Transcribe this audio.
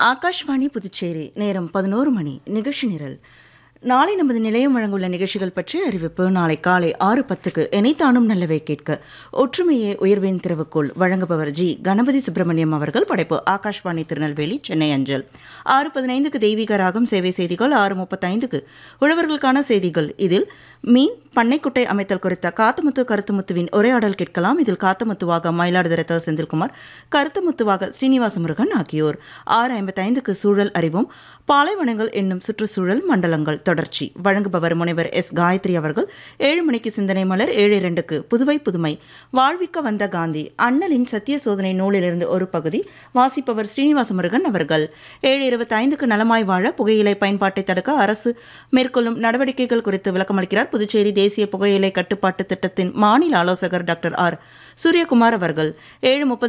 ஆகாஷ்வாணி புதுச்சேரி நேரம் பதினோரு மணி நிகழ்ச்சி நிரல் நாளை நமது நிலையம் வழங்குள்ள நிகழ்ச்சிகள் பற்றிய அறிவிப்பு நாளை காலை ஆறு பத்துக்கு எனைத்தானும் நல்லவை கேட்க ஒற்றுமையே உயர்வின் திறவுக்குள் வழங்குபவர் ஜி கணபதி சுப்பிரமணியம் அவர்கள் படைப்பு ஆகாஷ்வாணி திருநெல்வேலி சென்னை அஞ்சல் ஆறு பதினைந்துக்கு தெய்வீக ராகம் சேவை செய்திகள் ஆறு முப்பத்தைந்துக்கு உழவர்களுக்கான செய்திகள் இதில் மீன் பண்ணைக்குட்டை அமைத்தல் குறித்த காத்தமுத்து கருத்துமுத்துவின் உரையாடல் கேட்கலாம் இதில் காத்தமுத்துவாக மயிலாடுதுறை த செந்தில்குமார் கருத்துமுத்துவாக ஸ்ரீனிவாச முருகன் ஆகியோர் ஆறு ஐம்பத்தைந்துக்கு சூழல் அறிவும் பாலைவனங்கள் என்னும் சுற்றுச்சூழல் மண்டலங்கள் தொடர்ச்சி வழங்குபவர் முனைவர் எஸ் காயத்ரி அவர்கள் ஏழு மணிக்கு சிந்தனை மலர் ஏழு இரண்டுக்கு புதுவை புதுமை வாழ்விக்க வந்த காந்தி அண்ணலின் சத்திய சோதனை நூலிலிருந்து ஒரு பகுதி வாசிப்பவர் ஸ்ரீனிவாச முருகன் அவர்கள் ஏழு இருபத்தைந்துக்கு நலமாய் வாழ புகையிலை பயன்பாட்டை தடுக்க அரசு மேற்கொள்ளும் நடவடிக்கைகள் குறித்து விளக்கமளிக்கிறார் புதுச்சேரி தேசிய புகையிலை கட்டுப்பாட்டு திட்டத்தின் மாநில ஆலோசகர் டாக்டர் ஆர் சூரியகுமார் அவர்கள் ஏழு முப்பது